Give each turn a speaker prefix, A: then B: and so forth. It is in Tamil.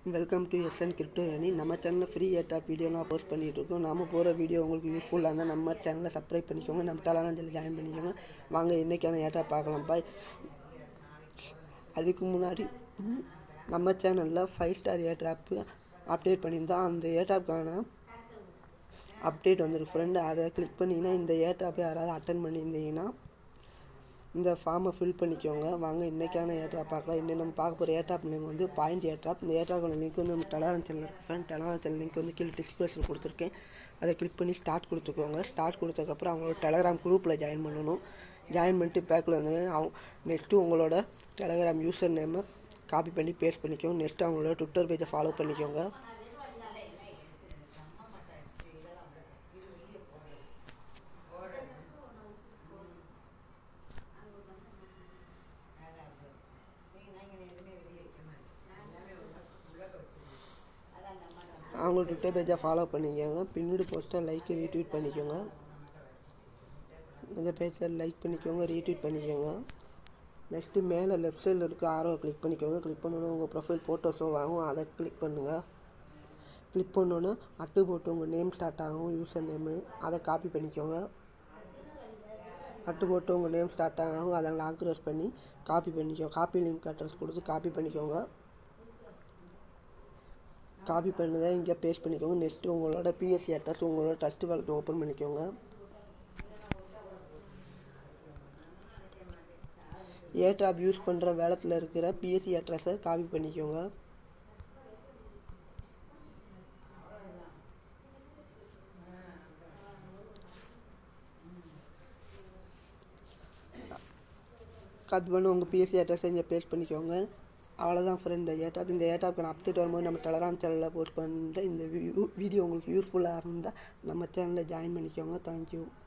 A: வெல்கம் டு எஸ்என் கிரிப்டோ ஏனி நம்ம சேனலில் ஃப்ரீ ஏட்டாப் வீடியோலாம் போஸ்ட் பண்ணிகிட்டு இருக்கோம் நம்ம போகிற வீடியோ உங்களுக்கு யூஸ்ஃபுல்லாக இருந்தால் நம்ம சேனலை சப்ஸ்கிரைப் பண்ணிக்கோங்க நம்ம டெலகிராம் ஜாயின் பண்ணிக்கோங்க வாங்க இன்றைக்கான ஏட்டாப் பார்க்கலாம் பாய் அதுக்கு முன்னாடி ம், நம்ம சேனலில் ஃபைவ் ஸ்டார் ஏட்ராப்பு அப்டேட் பண்ணியிருந்தோம் அந்த ஏட்ராப்க்கான அப்டேட் வந்திருக்கு ஃப்ரெண்டு அதை கிளிக் பண்ணிங்கன்னா இந்த ஏட்ராப்பை யாராவது அட்டன் பண்ணியிருந்தீங்கன்னா இந்த ஃபார்மை ஃபில் பண்ணிக்கோங்க வாங்க இன்றைக்கான ஏட்ராப் பார்க்கலாம் இன்னும் நம்ம பார்க்க போகிற ஏட்ராப் நேம் வந்து பாயிண்ட் ஏட்ராப் இந்த ஏட்ராப்போட லிங்க் வந்து நம்ம டெலகிராம் சேனல் இருக்கு ஃப்ரெண்ட் டெலகிராம் சேனல் லிங்க் வந்து கீழே டிஸ்கிரிப்ஷன் கொடுத்துருக்கேன் அதை கிளிக் பண்ணி ஸ்டார்ட் கொடுத்துக்கோங்க ஸ்டார்ட் கொடுத்ததுக்கப்புறம் அவங்களோட டெலகிராம் குரூப்பில் ஜாயின் பண்ணணும் ஜாயின் பண்ணிட்டு பேக்கில் வந்து அவங்க நெக்ஸ்ட்டு உங்களோட டெலகிராம் யூசர் நேமை காப்பி பண்ணி பேஸ்ட் பண்ணிக்கோங்க நெக்ஸ்ட்டு அவங்களோட ட்விட்டர் பேஜை ஃபாலோ பண்ணிக்கோங்க அவங்க ட்விட்டர் பேஜை ஃபாலோ பண்ணிக்கோங்க பின்னாடி போஸ்ட்டை லைக் ரீட்வீட் பண்ணிக்கோங்க இந்த பேஜை லைக் பண்ணிக்கோங்க ரீட்வீட் பண்ணிக்கோங்க நெக்ஸ்ட்டு மேலே லெஃப்ட் சைடில் இருக்க ஆரோ கிளிக் பண்ணிக்கோங்க கிளிக் பண்ணணும் உங்கள் ப்ரொஃபைல் ஃபோட்டோஸும் வாங்கும் அதை கிளிக் பண்ணுங்கள் கிளிக் பண்ணோன்னே அட்டு போட்டு உங்கள் நேம் ஸ்டார்ட் ஆகும் யூசர் நேமு அதை காப்பி பண்ணிக்கோங்க அட்டு போட்டு உங்கள் நேம் ஸ்டார்ட் ஆகும் அதை லாக் ரோஸ் பண்ணி காப்பி பண்ணிக்கோங்க காப்பி லிங்க் அட்ரஸ் கொடுத்து காப்பி பண்ணிக்கோங்க காப்பி பண்ணதை இங்கே பேஸ்ட் பண்ணிக்கோங்க நெக்ஸ்ட்டு உங்களோட பிஎஸ்சி அட்ரஸ் உங்களோட டஸ்ட் வாலெட் ஓப்பன் பண்ணிக்கோங்க ஏட்ராப் யூஸ் பண்ணுற வேலத்தில் இருக்கிற பிஎஸ்சி அட்ரஸை காப்பி பண்ணிக்கோங்க காப்பி பண்ணி உங்கள் பிஎஸ்சி அட்ரஸை இங்கே பேஸ்ட் பண்ணிக்கோங்க அவ்வளோதான் ஃப்ரெண்ட் இந்த ஏட்டாப் இந்த ஏட்டாப்புக்கு நான் அப்டேட் வரும்போது நம்ம டெலகிராம் சேனலில் போஸ்ட் பண்ணுறேன் இந்த வீடியோ உங்களுக்கு யூஸ்ஃபுல்லாக இருந்தால் நம்ம சேனலில் ஜாயின் பண்ணிக்கோங்க தேங்க்யூ